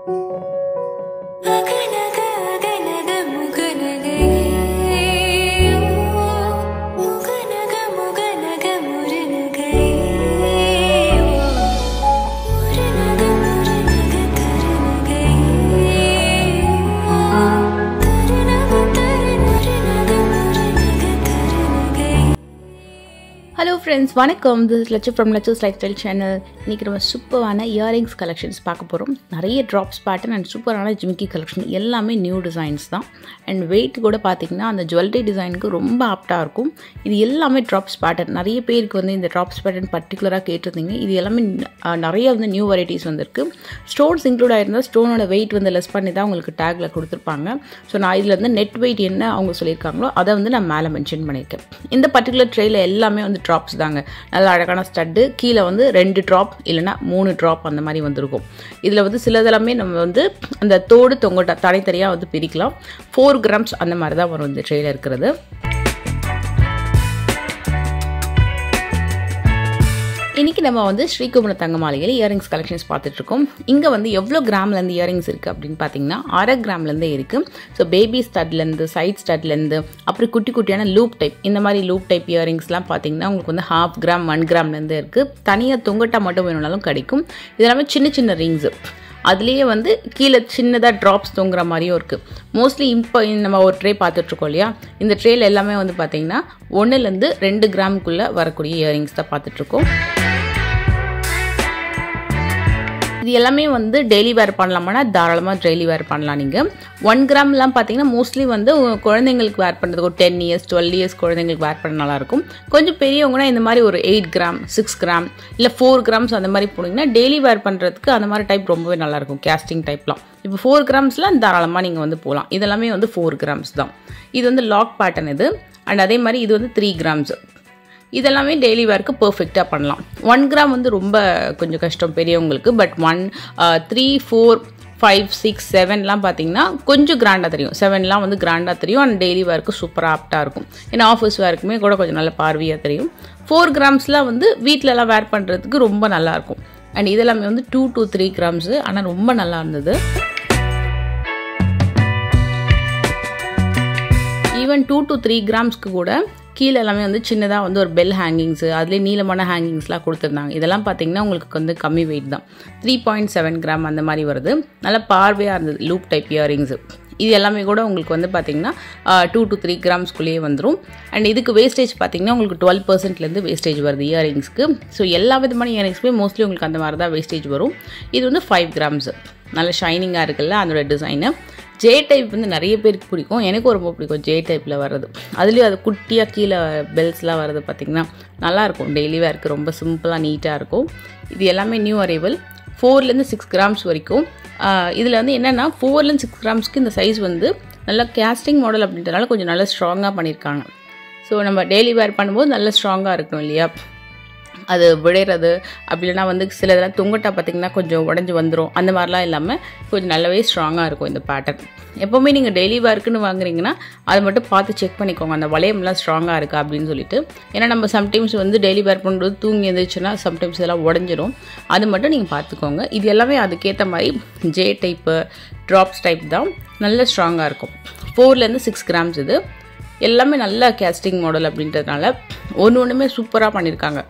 அகநக அகநக முகநகை முகநக முகநக முருநகை முருநக முருநக தருநகை தருநக தருநருநக முருநக தருநகை ஹலோ ஃப்ரெண்ட்ஸ் வணக்கம் this Lakshu from Lakshu's lifestyle channel இன்றைக்கி நம்ம சூப்பரான இயரிங்ஸ் கலெக்ஷன்ஸ் பார்க்க போகிறோம் நிறைய ட்ராப்ஸ் பேட்டர்ன் அண்ட் சூப்பரான ஜிமிக்கி கலெக்ஷன் எல்லாமே நியூ டிசைன்ஸ் தான் அண்ட் வெயிட் கூட பார்த்திங்கன்னா அந்த ஜுவல்லரி டிசைனுக்கு ரொம்ப ஆப்டாக இருக்கும் இது எல்லாமே ட்ராப்ஸ் பேட்டர்ன் நிறைய பேருக்கு வந்து இந்த ட்ராப்ஸ் பேட்டர்ன் பர்டிகுலராக கேட்டிருந்தீங்க இது எல்லாமே அஹ், நிறைய வந்து நியூ வெரைட்டிஸ் வந்திருக்கு ஸ்டோன்ஸ் இன்க்ளூட் ஆயிருந்தால் ஸ்டோனோட வெயிட் வந்து லெஸ் பண்ணி தான் உங்களுக்கு டேக்கில் கொடுத்துருப்பாங்க ஸோ நான் இதில் வந்து நெட் வெயிட் என்ன அவங்க சொல்லியிருக்காங்களோ அதை வந்து நான் மேலே மென்ஷன் பண்ணியிருக்கேன் இந்த பர்டிகுலர் ட்ரேயில் எல்லாமே வந்து ட்ராப்ஸ் தாங்க நல்ல அழகான ஸ்டட்டு கீழே வந்து ரெண்டு ட்ராப் இல்லைன்னா மூணு ட்ராப் அந்த மாதிரி வந்திருக்கும் இதில் வந்து சிலதெல்லாமே நம்ம வந்து அந்த தோடு தொங்கட்ட தனித்தனியாக வந்து பிரிக்கலாம் ஃபோர் கிராம்ஸ் அந்த மாதிரி தான் வரும் இந்த ட்ரேயில் இருக்கிறது இன்றைக்கி நம்ம வந்து ஸ்ரீகுமர தங்க மாளிகையில் இயரிங்ஸ் கலெக்ஷன்ஸ் பார்த்துட்ருக்கோம் இங்கே வந்து எவ்வளோ கிராம்லேருந்து இயரிங்ஸ் இருக்குது அப்படின்னு பார்த்தீங்கன்னா அரை கிராம்லேருந்தே இருக்குது ஸோ பேபி ஸ்டட்லேருந்து சைட் ஸ்டட்லேருந்து அப்புறம் குட்டி குட்டியான லூப் டைப் இந்த மாதிரி லூப் டைப் இயரிங்ஸ்லாம் பார்த்தீங்கன்னா உங்களுக்கு வந்து ஹாஃப் கிராம் ஒன் கிராம்லேருந்து இருக்குது தனியாக தொங்கட்டா மட்டும் வேணும்னாலும் கிடைக்கும் இதெல்லாமே சின்ன சின்ன ரிங்ஸு அதுலேயே வந்து கீழே சின்னதாக ட்ராப்ஸ் தொங்குற மாதிரியும் இருக்குது மோஸ்ட்லி இப்போ நம்ம ஒரு ட்ரே பார்த்துட்ருக்கோம் இல்லையா இந்த ட்ரேல எல்லாமே வந்து பார்த்தீங்கன்னா ஒன்றுலேருந்து ரெண்டு கிராமுக்குள்ளே வரக்கூடிய இயரிங்ஸ் தான் பார்த்துட்ருக்கோம் இது எல்லாமே வந்து டெய்லி வேர் பண்ணலாமானா தாராளமாக டெய்லி வேர் பண்ணலாம் நீங்கள் ஒன் கிராம்லாம் பார்த்தீங்கன்னா மோஸ்ட்லி வந்து உங்க குழந்தைங்களுக்கு வேர் பண்ணுறதுக்கு ஒரு டென் இயர்ஸ் டுவெல் இயர்ஸ் குழந்தைங்களுக்கு வேர் பண்ண நல்லாயிருக்கும் கொஞ்சம் பெரியவங்கன்னா இந்த மாதிரி ஒரு எயிட் கிராம் சிக்ஸ் கிராம் இல்லை ஃபோர் கிராம்ஸ் அந்த மாதிரி போனீங்கன்னா டெய்லி வேர் பண்ணுறதுக்கு அந்த மாதிரி டைப் ரொம்பவே நல்லாயிருக்கும் கேஸ்டிங் டைப்லாம் இப்போ ஃபோர் கிராம்ஸ்லாம் தாராளமாக நீங்கள் வந்து போகலாம் இதெல்லாமே வந்து ஃபோர் கிராம்ஸ் தான் இது வந்து லாக் பேட்டர்ன் இது அண்ட் அதே மாதிரி இது வந்து த்ரீ கிராம்ஸ் இதெல்லாமே டெய்லி வேர்க்கு பர்ஃபெக்டாக பண்ணலாம் ஒன் கிராம் வந்து ரொம்ப கொஞ்சம் கஷ்டம் பெரியவங்களுக்கு but one three four five six செவன்லாம் பார்த்தீங்கன்னா கொஞ்சம் கிராண்டாக தெரியும் செவன்லாம் வந்து கிராண்டாக தெரியும் அண்ட் டெய்லி வேர்க்கு சூப்பராக ஆப்டாக இருக்கும் ஏன்னா ஆஃபீஸ் வேர்க்குமே கூட கொஞ்சம் நல்ல பார்வையாக தெரியும் ஃபோர் கிராம்ஸ்லாம் வந்து வீட்டிலலாம் வேர் பண்ணுறதுக்கு ரொம்ப நல்லாயிருக்கும் அண்ட் இதெல்லாமே வந்து டூ to த்ரீ கிராம்ஸு ஆனால் ரொம்ப நல்லா இருந்தது ஈவன் டூ to த்ரீ கிராம்ஸ்க்கு கூட கீழே எல்லாமே வந்து சின்னதாக வந்து ஒரு பெல் ஹேங்கிங்ஸு அதுலேயே நீளமான ஹேங்கிங்ஸ்லாம் கொடுத்துருந்தாங்க இதெல்லாம் பார்த்தீங்கன்னா உங்களுக்கு வந்து கம்மி வெயிட் தான் த்ரீ பாயிண்ட் செவன் கிராம் அந்த மாதிரி வருது நல்லா பார்வையாக இருந்தது லூப் டைப் இயரிங்ஸு இது எல்லாமே கூட உங்களுக்கு வந்து பார்த்தீங்கன்னா டூ to த்ரீ கிராம்ஸ்குள்ளேயே வந்துடும் அண்ட் இதுக்கு வேஸ்டேஜ் பார்த்தீங்கன்னா உங்களுக்கு டுவெல் பர்சன்ட்லேருந்து வேஸ்டேஜ் வருது இயரிங்ஸ்க்கு ஸோ எல்லா விதமான இயரிங்ஸ்க்குமே மோஸ்ட்லி உங்களுக்கு அந்த மாதிரி தான் வேஸ்டேஜ் வரும் இது வந்து ஃபைவ் கிராம்ஸ் நல்ல ஷைனிங்காக இருக்குல்ல அதோட டிசைனு ஜே டைப் வந்து நிறைய பேருக்கு பிடிக்கும் எனக்கும் ரொம்ப பிடிக்கும் ஜே டைப்பில் வர்றது அதுலேயும் அது குட்டியாக கீழே பெல்ஸ்லாம் வர்றது பார்த்திங்கன்னா நல்லாயிருக்கும் டெய்லி வேர்க்கு ரொம்ப சிம்பிளாக நீட்டாக இருக்கும் இது எல்லாமே நியூ அரைவல் ஃபோர்லேருந்து சிக்ஸ் கிராம்ஸ் வரைக்கும் இதில் வந்து என்னென்னா ஃபோர்லேருந்து சிக்ஸ் கிராம்ஸ்க்கு இந்த சைஸ் வந்து நல்லா கேஸ்டிங் மாடல் அப்படின்றதுனால கொஞ்சம் நல்லா ஸ்ட்ராங்காக பண்ணியிருக்காங்க ஸோ நம்ம டெய்லி வேர் பண்ணும்போது நல்லா ஸ்ட்ராங்காக இருக்கணும் இல்லையா அது விழையிறது அப்படி இல்லைனா வந்து சில இதெல்லாம் தொங்கட்டா பார்த்திங்கன்னா கொஞ்சம் உடஞ்சி வந்துடும் அந்த மாதிரிலாம் இல்லாமல் கொஞ்சம் நல்லாவே ஸ்ட்ராங்காக இருக்கும் இந்த பேட்டர்ன் எப்போவுமே நீங்கள் டெய்லி வேர்க்குன்னு வாங்குறீங்கன்னா அதை மட்டும் பார்த்து செக் பண்ணிக்கோங்க அந்த வளையம்லாம் ஸ்ட்ராங்காக இருக்கா அப்படின்னு சொல்லிட்டு ஏன்னா நம்ம சம்டைம்ஸ் வந்து டெய்லி வேர் பண்ணும்போது தூங்கி எழுந்திரிச்சுன்னா சம்டைம்ஸ் இதெல்லாம் உடஞ்சிரும் அது மட்டும் நீங்கள் பார்த்துக்கோங்க இது எல்லாமே அதுக்கேற்ற மாதிரி ஜே டைப்பு ட்ராப்ஸ் டைப் தான் நல்ல ஸ்ட்ராங்காக இருக்கும் ஃபோர்லேருந்து சிக்ஸ் கிராம்ஸ் இது எல்லாமே நல்ல கேஸ்டிங் மாடல் அப்படின்றதுனால ஒன்று ஒன்றுமே சூப்பராக பண்ணியிருக்காங்க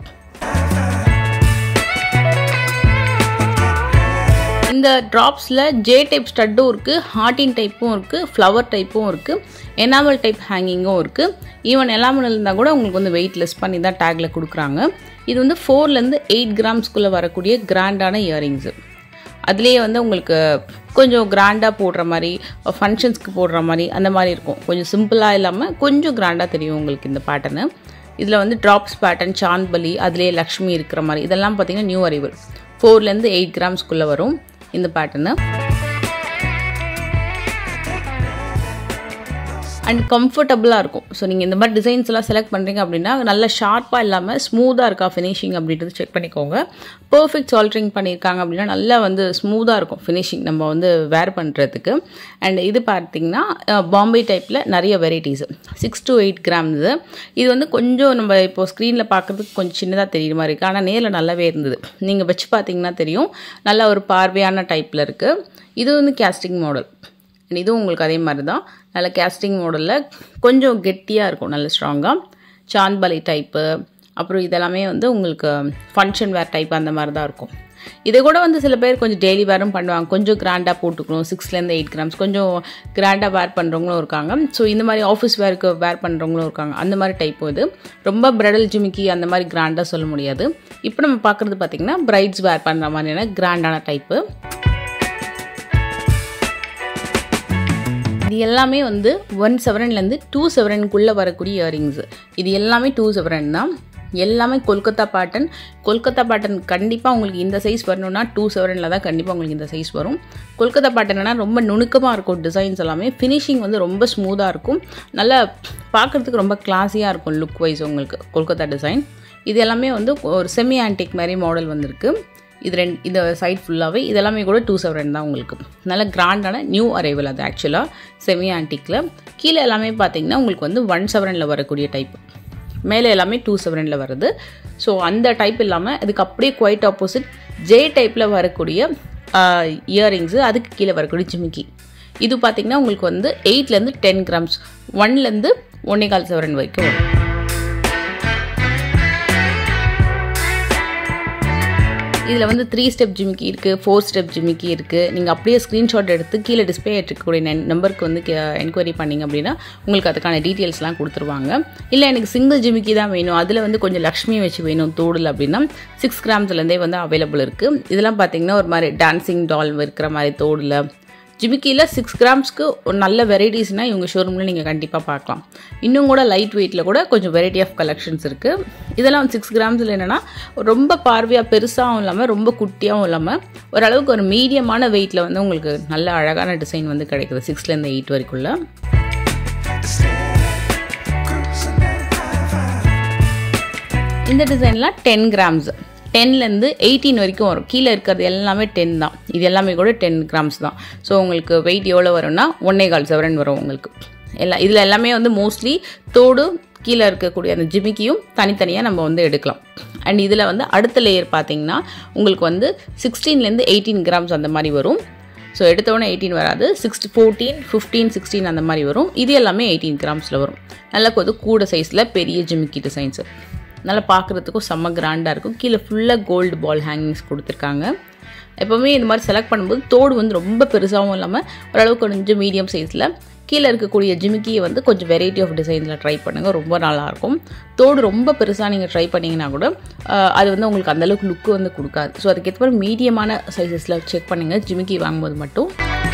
இந்த ட்ராப்ஸில் ஜே டைப் ஸ்டட்டும் இருக்குது ஹார்டின் டைப்பும் இருக்குது ஃப்ளவர் டைப்பும் இருக்குது எனாமல் டைப் ஹேங்கிங்கும் இருக்குது ஈவன் எனாமல் இருந்தால் கூட உங்களுக்கு வந்து வெயிட் லெஸ் பண்ணி தான் டேக்கில் கொடுக்குறாங்க இது வந்து ஃபோர்லேருந்து எயிட் கிராம்ஸ்குள்ளே வரக்கூடிய கிராண்டான இயரிங்ஸு அதுலேயே வந்து உங்களுக்கு கொஞ்சம் கிராண்டாக போடுற மாதிரி ஃபங்க்ஷன்ஸ்க்கு போடுற மாதிரி அந்த மாதிரி இருக்கும் கொஞ்சம் சிம்பிளாக இல்லாமல் கொஞ்சம் கிராண்டாக தெரியும் உங்களுக்கு இந்த பேட்டர்னு இதில் வந்து ட்ராப்ஸ் பேட்டர்ன் சாந்த்பலி அதுலேயே லக்ஷ்மி இருக்கிற மாதிரி இதெல்லாம் பார்த்தீங்கன்னா நியூ அரைவல் ஃபோர்லேருந்து எயிட் கிராம்ஸ்குள்ளே வரும் இந்த பேட்டர்னு அண்ட் கம்ஃபர்டபுளாக இருக்கும் ஸோ நீங்கள் இந்த மாதிரி டிசைன்ஸ் எல்லாம் செலக்ட் பண்ணுறீங்க அப்படின்னா நல்ல ஷார்ப்பாக இல்லாமல் ஸ்மூத்தாக இருக்கா ஃபினிஷிங் அப்படின்றது செக் பண்ணிக்கோங்க பர்ஃபெக்ட் சால்ட்ரிங் பண்ணியிருக்காங்க அப்படின்னா நல்லா வந்து ஸ்மூத்தாக இருக்கும் ஃபினிஷிங் நம்ம வந்து வேர் பண்ணுறதுக்கு அண்ட் இது பார்த்தீங்கன்னா பாம்பே டைப்பில் நிறைய varieties six to eight grams இது வந்து கொஞ்சம் நம்ம இப்போ ஸ்க்ரீனில் பார்க்குறதுக்கு கொஞ்சம் சின்னதாக தெரியுற மாதிரி இருக்குது ஆனால் நேரில் நல்லாவே இருந்தது நீங்கள் வச்சு பார்த்தீங்கன்னா தெரியும் நல்ல ஒரு பார்வையான டைப்பில் இருக்குது இது வந்து கேஸ்டிங் மாடல் இதுவும் உங்களுக்கு அதே மாதிரி தான் நல்ல கேஸ்டிங் மாடலில் கொஞ்சம் கெட்டியாக இருக்கும் நல்ல ஸ்ட்ராங்காக சாந்த்பலி டைப்பு அப்புறம் இதெல்லாமே வந்து உங்களுக்கு ஃபங்க்ஷன் வேர் டைப் அந்த மாதிரி தான் இருக்கும் இதை கூட வந்து சில பேர் கொஞ்சம் டெய்லி வேரும் பண்ணுவாங்க கொஞ்சம் கிராண்டாக போட்டுக்கணும் சிக்ஸ்லேருந்து எயிட் கிராம்ஸ் கொஞ்சம் கிராண்டாக வேர் பண்ணுறவங்களும் இருக்காங்க ஸோ இந்த மாதிரி ஆஃபீஸ் வேருக்கு வேர் பண்ணுறவங்களும் இருக்காங்க அந்த மாதிரி டைப் இது ரொம்ப பிரைடல் ஜிமிக்கி அந்த மாதிரி கிராண்டாக சொல்ல முடியாது இப்போ நம்ம பார்க்குறது பார்த்திங்கன்னா பிரைட்ஸ் வேர் பண்ணுற மாதிரியான கிராண்டான டைப்பு இது எல்லாமே வந்து ஒன் செவரன்லேருந்து டூ செவரனுக்குள்ளே வரக்கூடிய இயரிங்ஸ் இது எல்லாமே டூ செவரன் தான் எல்லாமே கொல்கத்தா பேட்டர்ன் கொல்கத்தா பேட்டர்ன் கண்டிப்பாக உங்களுக்கு இந்த சைஸ் வரணும்னா டூ செவரனில் தான் கண்டிப்பாக உங்களுக்கு இந்த சைஸ் வரும் கொல்கத்தா பேட்டர்னா ரொம்ப நுணுக்கமாக இருக்கும் டிசைன்ஸ் எல்லாமே ஃபினிஷிங் வந்து ரொம்ப ஸ்மூத்தாக இருக்கும் நல்லா பார்க்குறதுக்கு ரொம்ப கிளாஸியாக இருக்கும் லுக் வைஸ் உங்களுக்கு கொல்கத்தா டிசைன் இது எல்லாமே வந்து ஒரு செமி ஆன்டிக் மாதிரி மாடல் வந்திருக்கு இது ரெண்டு இந்த சைட் ஃபுல்லாகவே இதெல்லாமே கூட டூ செவரன் தான் உங்களுக்கு நல்ல கிராண்டான நியூ அரைவல் அது ஆக்சுவலாக செமி ஆன்டிக்கில் கீழே எல்லாமே பார்த்தீங்கன்னா உங்களுக்கு வந்து ஒன் செவரனில் வரக்கூடிய டைப் மேலே எல்லாமே டூ செவரனில் வருது ஸோ அந்த டைப் இல்லாமல் இதுக்கு அப்படியே குவைட் ஆப்போசிட் ஜே டைப்பில் வரக்கூடிய இயரிங்ஸு அதுக்கு கீழே வரக்கூடிய ஜிமிக்கி இது பார்த்தீங்கன்னா உங்களுக்கு வந்து எயிட்லேருந்து டென் கிராம்ஸ் ஒன்லேருந்து ஒன்னே கால் செவரன் வரைக்கும் வரும் இதில் வந்து த்ரீ ஸ்டெப் ஜிமிக்கி இருக்குது ஃபோர் ஸ்டெப் ஜிமிக்கி இருக்குது நீங்கள் அப்படியே ஸ்க்ரீன்ஷாட் எடுத்து கீழே டிஸ்பிளே இருக்கக்கூடிய நெ நம்பருக்கு வந்து என்கொயரி பண்ணிங்க அப்படின்னா உங்களுக்கு அதுக்கான டீட்டெயில்ஸ்லாம் கொடுத்துருவாங்க இல்லை எனக்கு சிங்கிள் ஜிமிக்கி தான் வேணும் அதில் வந்து கொஞ்சம் லக்ஷ்மி வச்சு வேணும் தோடில் அப்படின்னா சிக்ஸ் கிராம்ஸ்லேருந்தே வந்து அவைலபிள் இருக்குது இதெல்லாம் பார்த்தீங்கன்னா ஒரு மாதிரி டான்சிங் டால் இருக்கிற மாதிரி தோடில் ஜிமிக்கியில் சிக்ஸ் கிராம்ஸ்க்கு ஒரு நல்ல வெரைட்டிஸ்னால் இவங்க ஷோரூமில் நீங்கள் கண்டிப்பாக பார்க்கலாம் இன்னும் கூட லைட் வெயிட்டில் கூட கொஞ்சம் வெரைட்டி ஆஃப் கலெக்ஷன்ஸ் இருக்குது இதெல்லாம் சிக்ஸ் கிராம்ஸில் என்னென்னா ரொம்ப பார்வையாக பெருசாகவும் இல்லாமல் ரொம்ப குட்டியாகவும் இல்லாமல் ஓரளவுக்கு ஒரு மீடியமான வெயிட்டில் வந்து உங்களுக்கு நல்ல அழகான டிசைன் வந்து கிடைக்குது சிக்ஸ்லேருந்து எயிட் வரைக்குள்ள இந்த டிசைன்லாம் டென் கிராம்ஸ் டென்லேருந்து எயிட்டீன் வரைக்கும் வரும் கீழே இருக்கிறது எல்லாமே டென் தான் இது எல்லாமே கூட டென் கிராம்ஸ் தான் ஸோ உங்களுக்கு வெயிட் எவ்வளோ வரும்னா ஒன்னே கால் செவரன் வரும் உங்களுக்கு எல்லாம் இதில் எல்லாமே வந்து மோஸ்ட்லி தோடு கீழே இருக்கக்கூடிய அந்த ஜிமிக்கியும் தனித்தனியாக நம்ம வந்து எடுக்கலாம் அண்ட் இதில் வந்து அடுத்த லேயர் பார்த்தீங்கன்னா உங்களுக்கு வந்து சிக்ஸ்டீன்லேருந்து எயிட்டீன் கிராம்ஸ் அந்த மாதிரி வரும் ஸோ எடுத்தவொடனே எயிட்டீன் வராது சிக்ஸ்டி ஃபோர்டீன் ஃபிஃப்டீன் சிக்ஸ்டீன் அந்த மாதிரி வரும் இது எல்லாமே எயிட்டீன் கிராம்ஸில் வரும் நல்லா கொஞ்சம் கூட சைஸில் பெரிய ஜிமிக்கி டிசைன்ஸு நல்லா பார்க்குறதுக்கும் செம்ம கிராண்டாக இருக்கும் கீழே ஃபுல்லாக கோல்டு பால் ஹேங்கிங்ஸ் கொடுத்துருக்காங்க எப்போவுமே இந்த மாதிரி செலக்ட் பண்ணும்போது தோடு வந்து ரொம்ப பெருசாகவும் இல்லாமல் ஓரளவுக்கு கொஞ்சம் மீடியம் சைஸில் கீழே இருக்கக்கூடிய ஜிமிக்கியை வந்து கொஞ்சம் வெரைட்டி ஆஃப் டிசைன்ஸில் ட்ரை பண்ணுங்கள் ரொம்ப நல்லாயிருக்கும் தோடு ரொம்ப பெருசாக நீங்கள் ட்ரை பண்ணிங்கன்னா கூட ஆஹ், அது வந்து உங்களுக்கு அந்தளவுக்கு லுக்கு வந்து கொடுக்காது ஸோ அதுக்கேற்ற மாதிரி மீடியமான சைஸஸில் செக் பண்ணுங்கள் ஜிமிக்கி வாங்கும்போது மட்டும்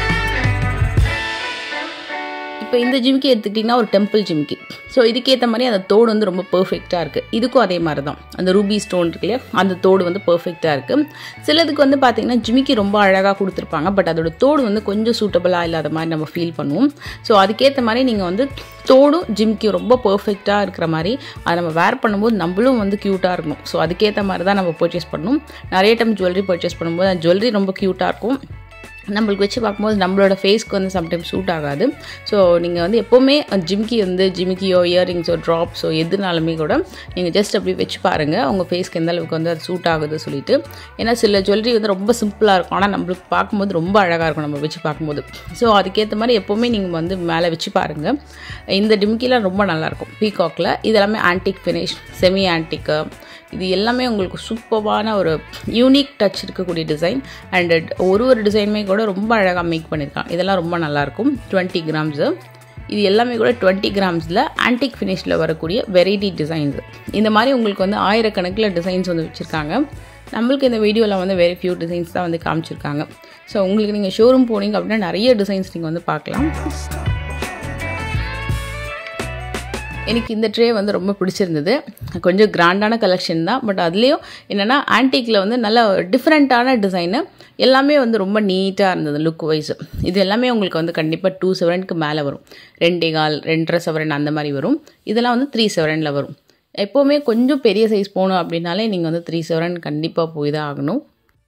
இப்போ இந்த ஜிமிக்கி எடுத்துக்கிட்டிங்கன்னா ஒரு டெம்பிள் ஜிமிக்கி ஸோ இதுக்கேற்ற மாதிரி அந்த தோடு வந்து ரொம்ப பர்ஃபெக்டாக இருக்குது இதுக்கும் அதே மாதிரி தான் அந்த ரூபி ஸ்டோன் இருக்கு இல்லையா அந்த தோடு வந்து பர்ஃபெக்டாக இருக்குது சிலதுக்கு வந்து பார்த்திங்கன்னா ஜிமிக்கி ரொம்ப அழகாக கொடுத்துருப்பாங்க பட் அதோட தோடு வந்து கொஞ்சம் சூட்டபுளாக இல்லாத மாதிரி நம்ம ஃபீல் பண்ணுவோம் ஸோ அதுக்கேற்ற மாதிரி நீங்கள் வந்து தோடும் ஜிமிக்கியும் ரொம்ப பர்ஃபெக்டாக இருக்கிற மாதிரி அதை நம்ம வேர் பண்ணும்போது நம்மளும் வந்து க்யூட்டாக இருக்கணும் ஸோ அதுக்கேற்ற மாதிரி தான் நம்ம பர்ச்சேஸ் பண்ணணும் நிறைய டைம் ஜுவல்லரி பர்ச்சேஸ் பண்ணும்போது அந்த ஜுவல்லரி ரொம்ப க்யூட்டாக இருக்கும் நம்மளுக்கு வச்சு பார்க்கும்போது நம்மளோட ஃபேஸ்க்கு வந்து சம்டைம்ஸ் சூட் ஆகாது ஸோ நீங்கள் வந்து எப்போவுமே ஜிமிக்கி வந்து ஜிமிக்கியோ இயரிங்ஸோ ட்ராப்ஸோ எதுனாலுமே கூட நீங்கள் ஜஸ்ட் அப்படி வச்சு பாருங்கள் உங்கள் ஃபேஸ்க்கு எந்த அளவுக்கு வந்து அது சூட் ஆகுது சொல்லிட்டு ஏன்னா சில ஜுவல்லரி வந்து ரொம்ப சிம்பிளாக இருக்கும் ஆனால் நம்மளுக்கு பார்க்கும்போது ரொம்ப அழகாக இருக்கும் நம்ம வச்சு பார்க்கும்போது ஸோ அதுக்கேற்ற மாதிரி எப்போவுமே நீங்கள் வந்து மேலே வச்சு பாருங்கள் இந்த டிமிக்கிலாம் ரொம்ப நல்லாயிருக்கும் பீகாக்கில் இது எல்லாமே ஆன்டிக் ஃபினிஷ் செமி ஆன்டிக்கு இது எல்லாமே உங்களுக்கு சூப்பரான ஒரு யூனிக் டச் இருக்கக்கூடிய டிசைன் அண்ட் ஒரு ஒரு டிசைனுமே கூட ரொம்ப அழகாக மேக் பண்ணியிருக்காங்க இதெல்லாம் ரொம்ப நல்லாயிருக்கும் டுவெண்ட்டி கிராம்ஸு இது எல்லாமே கூட டுவெண்ட்டி கிராம்ஸில் ஆன்டிக் ஃபினிஷில் வரக்கூடிய வெரைட்டி டிசைன்ஸ் இந்த மாதிரி உங்களுக்கு வந்து ஆயிரக்கணக்கில் டிசைன்ஸ் வந்து வச்சுருக்காங்க நம்மளுக்கு இந்த வீடியோவில் வந்து வெரி ஃபியூ டிசைன்ஸ் தான் வந்து காமிச்சிருக்காங்க ஸோ உங்களுக்கு நீங்கள் ஷோரூம் போனீங்க அப்படின்னா நிறைய டிசைன்ஸ் நீங்கள் வந்து பார்க்கலாம் எனக்கு இந்த ட்ரே வந்து ரொம்ப பிடிச்சிருந்தது கொஞ்சம் கிராண்டான கலெக்ஷன் தான் பட் அதுலேயும் என்னென்னா ஆன்டிக்கில் வந்து நல்ல டிஃப்ரெண்ட்டான டிசைனு எல்லாமே வந்து ரொம்ப நீட்டாக இருந்தது லுக் வைஸ் இது எல்லாமே உங்களுக்கு வந்து கண்டிப்பாக டூ செவரனுக்கு மேலே வரும் ரெண்டே கால் ரெண்டரை செவரன் அந்த மாதிரி வரும் இதெல்லாம் வந்து த்ரீ செவரனில் வரும் எப்போவுமே கொஞ்சம் பெரிய சைஸ் போகணும் அப்படின்னாலே நீங்கள் வந்து த்ரீ செவரன் கண்டிப்பாக போய் தான் ஆகணும்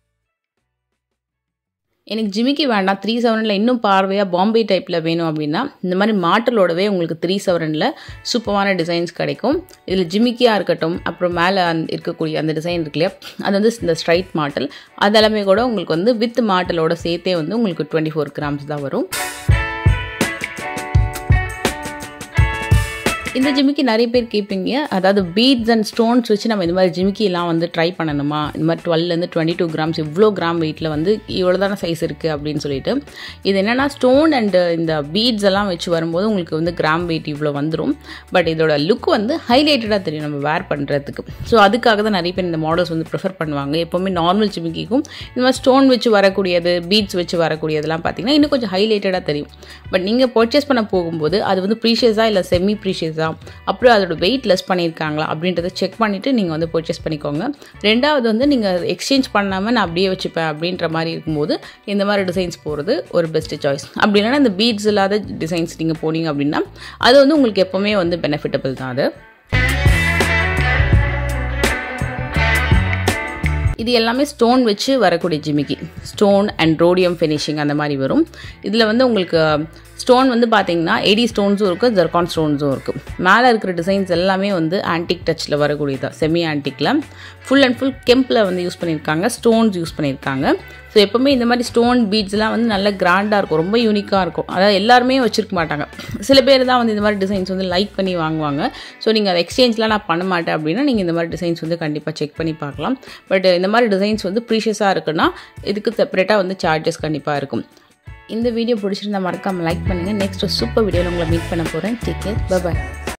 எனக்கு ஜிமிக்கி வேண்டாம் த்ரீ செவனில் இன்னும் பார்வையாக பாம்பே டைப்பில் வேணும் அப்படின்னா இந்த மாதிரி மாட்டலோடவே உங்களுக்கு த்ரீ செவனில் சூப்பரான டிசைன்ஸ் கிடைக்கும் இதில் ஜிமிக்கியாக இருக்கட்டும் அப்புறம் மேலே அந்த இருக்கக்கூடிய அந்த டிசைன் இருக்கு இல்லையா அது வந்து இந்த ஸ்ட்ரைட் மாட்டல் அதெல்லாமே கூட உங்களுக்கு வந்து வித் மாட்டலோட சேர்த்தே வந்து உங்களுக்கு டுவெண்ட்டி ஃபோர் கிராம்ஸ் தான் வரும் இந்த ஜிமிக்கி நிறைய பேர் கேட்பீங்க அதாவது பீட்ஸ் அண்ட் ஸ்டோன்ஸ் வச்சு நம்ம இந்த மாதிரி ஜிமிக்கிலாம் வந்து ட்ரை பண்ணணுமா இந்த மாதிரி டுவெல்லேருந்து டுவெண்ட்டி டூ கிராம்ஸ் இவ்வளோ கிராம் வெயிட்டில் வந்து இவ்வளோ தானே சைஸ் இருக்குது அப்படின்னு சொல்லிட்டு இது என்னென்னா ஸ்டோன் அண்டு இந்த பீட்ஸ் எல்லாம் வச்சு வரும்போது உங்களுக்கு வந்து கிராம் வெயிட் இவ்வளோ வந்துடும் பட் இதோட லுக் வந்து ஹைலைட்டடாக தெரியும் நம்ம வேர் பண்ணுறதுக்கு ஸோ அதுக்காக தான் நிறைய பேர் இந்த மாடல்ஸ் வந்து ப்ரிஃபர் பண்ணுவாங்க எப்போவுமே நார்மல் ஜிமிக்கிக்கும் இந்த மாதிரி ஸ்டோன் வச்சு வரக்கூடியது பீட்ஸ் வச்சு வரக்கூடியதெல்லாம் பார்த்தீங்கன்னா இன்னும் கொஞ்சம் ஹைலைட்டடாக தெரியும் பட் நீங்கள் பர்ச்சேஸ் பண்ண போகும்போது அது வந்து ப்ரீஷியஸாக இல்லை செமி ப்ரீஷியஸாக அப்புறம் அதோட வெயிட் லெஸ் பண்ணியிருக்காங்களா அப்படின்றத செக் பண்ணிவிட்டு நீங்கள் வந்து பர்ச்சேஸ் பண்ணிக்கோங்க ரெண்டாவது வந்து நீங்கள் எக்ஸ்சேஞ்ச் பண்ணாமல் நான் அப்படியே வச்சுப்பேன் அப்படின்ற மாதிரி இருக்கும்போது இந்த மாதிரி டிசைன்ஸ் போகிறது ஒரு பெஸ்ட்டு சாய்ஸ் அப்படி இல்லைன்னா இந்த பீட்ஸ் இல்லாத டிசைன்ஸ் நீங்கள் போனீங்க அப்படின்னா அது வந்து உங்களுக்கு எப்போவுமே வந்து பெனிஃபிட்டபிள் தான் அது இது எல்லாமே ஸ்டோன் வச்சு வரக்கூடிய ஜிமிக்கி ஸ்டோன் அண்ட் ரோடியம் ஃபினிஷிங் அந்த மாதிரி வரும் இதில் வந்து உங்களுக்கு ஸ்டோன் வந்து பார்த்தீங்கன்னா எடி ஸ்டோன்ஸும் இருக்குது ஜெர்கான் ஸ்டோன்ஸும் இருக்குது மேலே இருக்கிற டிசைன்ஸ் எல்லாமே வந்து ஆன்டிக் டச்சில் வரக்கூடியது செமி ஆன்டிக்கில் ஃபுல் அண்ட் ஃபுல் கெம்பில் வந்து யூஸ் பண்ணியிருக்காங்க ஸ்டோன்ஸ் யூஸ் பண்ணியிருக்காங்க ஸோ எப்போவுமே இந்த மாதிரி ஸ்டோன் பீட்ஸ்லாம் வந்து நல்ல கிராண்டாக இருக்கும் ரொம்ப யூனிக்காக இருக்கும் அதாவது எல்லாருமே வச்சுருக்க மாட்டாங்க சில பேர் தான் வந்து இந்த மாதிரி டிசைன்ஸ் வந்து லைக் பண்ணி வாங்குவாங்க ஸோ நீங்கள் அதை எக்ஸ்சேஞ்ச்லாம் நான் பண்ண மாட்டேன் அப்படின்னா நீங்கள் இந்த மாதிரி டிசைன்ஸ் வந்து கண்டிப்பாக செக் பண்ணி பார்க்கலாம் பட் இந்த மாதிரி டிசைன்ஸ் வந்து ப்ரீஷியஸாக இருக்குன்னா இதுக்கு செப்பரேட்டாக வந்து சார்ஜஸ் கண்டிப்பாக இருக்கும் இந்த வீடியோ பிடிச்சிருந்தா மறக்காமல் லைக் பண்ணுங்கள் நெக்ஸ்ட் சூப்பர் வீடியோவில் உங்களை மீட் பண்ண போகிறேன் டேக் கேர் பாய்